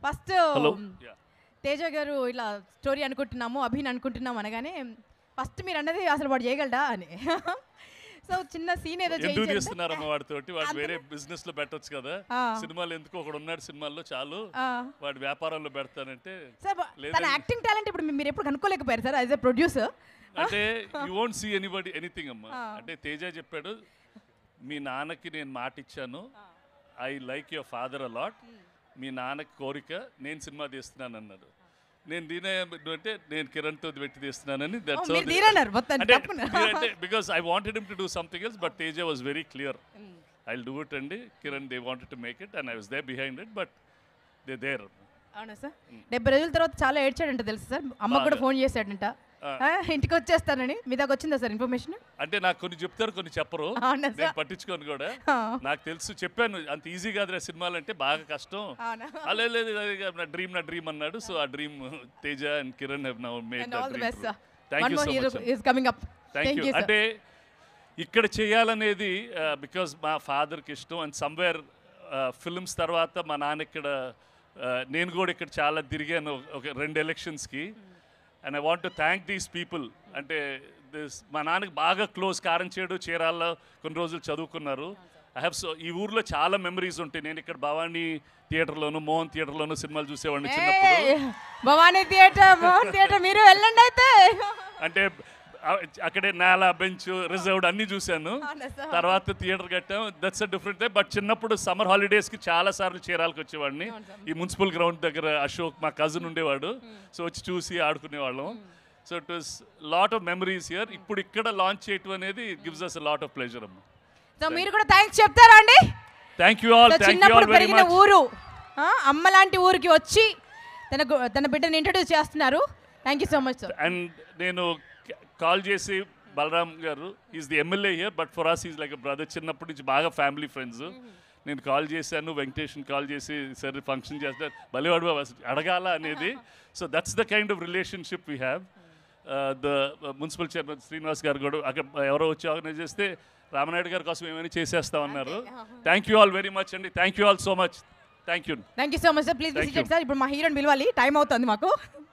First hello Teja గారు ఇలా story అనుకుంటున్నాము అభిన్ అనుకుంటున్నాము అనగానే ఫస్ట్ మీరు అన్నది అసలు వాడు చేయగలడా అని సో చిన్న సీన్ ఏదో ఎందుకు చేయించారు తీస్తున్నారమ్మ వాడితోటి వాడు వేరే బిజినెస్ లో పెట్టొచ్చు కదా ఆ. సినిమాలు ఎందుకు ఒకడు ఉన్నాడు సినిమాల్లో చాలు ఆ. వాడి వ్యాపారంలో పెడతానంటే సార్ బ- తన లేదండి. యాక్టింగ్ టాలెంట్ ఇప్పుడు మీ- మీరు ఎప్పుడు కనుక్కోలేకపోయారు సార్ యాజ్ ఎ ప్రొడ్యూసర్ అంటే you won't see anybody anything అమ్మా అంటే తేజ చెప్పాడు మీ నాన్నకి నేను మాట ఇచ్చాను I like your father a lot మీ నాన్నకి కోరిక నేను సినిమా తీస్తున్నాను అన్నాడు నేను దీనే అంటే నేను కిరణ్ తో పెట్టి తీస్తున్నానని దట్స్ మీరు తీరన్నారు మొత్తం అంటే తప్పున. అంటే because I wanted him to do something else but Teja was very clear I do it అండి Kiran they wanted to make it and I was they behind it but they there అవునా సార్ డెబ్బై రోజుల తర్వాత చాలా ఏడ్చాడంట తెలుసు సార్ అమ్మకు కూడా phone చేశాడంట ఆ, ఇంటికి వచ్చేస్తానని మీ దాకా వచ్చిందా సార్ ఇన్ఫర్మేషన్ అంటే నాకు కొన్ని చెప్తారు కొన్ని చెప్పరు అవునా నేను సార్ పట్టించుకోను కూడా ఆ. నాకు తెలుసు చెప్పాను అంత ఈజీ కాదురా సినిమాలు అంటే బాగా కష్టం అవునా ఆ, లేదు లేదు అది కాదు, నా డ్రీమ్ నా డ్రీమ్ అన్నాడు సో ఆ dream Teja and Kiran have now made and all the best sir thank one you more so hero much is coming up thank thank you you sir అంటే ఇక్కడ చేయాలనేది బికాజ్ మా ఫాదర్కి ఇష్టం అండ్ సమ్వేర్ ఫిల్మ్స్ తర్వాత మా నాన్న ఇక్కడ ఆ, నేను కూడా ఇక్కడ చాలా తిరిగాను ఒక రెండు ఎలక్షన్స్కి and I want to thank these people అంటే దిస్ మా నాన్నకి బాగా క్లోజ్ కారంచేడు చీరాల్లో కొన్ని రోజులు చదువుకున్నారు ఐ హ్యావ్ సో ఈ ఊర్లో చాలా మెమరీస్ ఉంటాయి నేను ఇక్కడ భవానీ థియేటర్లోను మోహన్ థియేటర్లోను సినిమాలు చూసేవాడిని చిన్నప్పుడు ఏయ్, భవానీ థియేటర్ మోహన్ థియేటర్ మీరు వెళ్ళండి అయితే అంటే ఆ- అక్కడే నేల బెంచ్ రిజర్వ్డ్ అన్ని చూశాను అవునా సార్ తర్వాత థియేటర్ కట్టాం దట్స్ అ డిఫరెంట్ బట్ చిన్నప్పుడు సమ్మర్ హాలిడేస్కి చాలా సార్లు చీరాలకు వచ్చేవాడిని ఈ మున్సిపల్ గ్రౌండ్ దగ్గర అశోక్ మా కజిన్ ఉండేవాడు సో వచ్చి చూసి ఆడుకునేవాళ్ళం so it was lot of memories here ఇప్పుడు ఇక్కడ లాంచ్ చేయటం అనేది gives us lot of pleasure అమ్మ సో మీరు కూడా థ్యాంక్స్ చెప్తారా అండి thank you all so thank you చిన్నప్పుడు ఆల్ వెరీ పెరిగిన మచ్ ఊరు ఆ, అమ్మ లాంటి ఊరికి వచ్చి తన గు- తన బిడ్డని ఇంట్రడ్యూస్ చేస్తున్నారు thank you so much sir and నేను కాల్ చేసి బలరామ్ గారు is the MLA here but for us is like brother చిన్నప్పటి నుంచి బాగా ఫ్యామిలీ ఫ్రెండ్స్ నేను కాల్ చేశాను వెంకటేష్ని కాల్ చేసి సరే ఫంక్షన్ చేస్తారు బలివాడు బాబు అసలు అడగాల అనేది so that's the kind of relationship we have the municipal chairman Srinivas గారు కూడా అక్కడ ఎవరో వచ్చి ఆర్గనైజ్ చేస్తే రామనాయుడు గారి కోసం ఏమైనా చేసేస్తామన్నారు thank you all very much అండి thank you all so much thank you thank you so much sir please Thank visit you. Sir ఇప్పుడు మా హీరోని పిలవాలి టైం అవుతుంది మాకు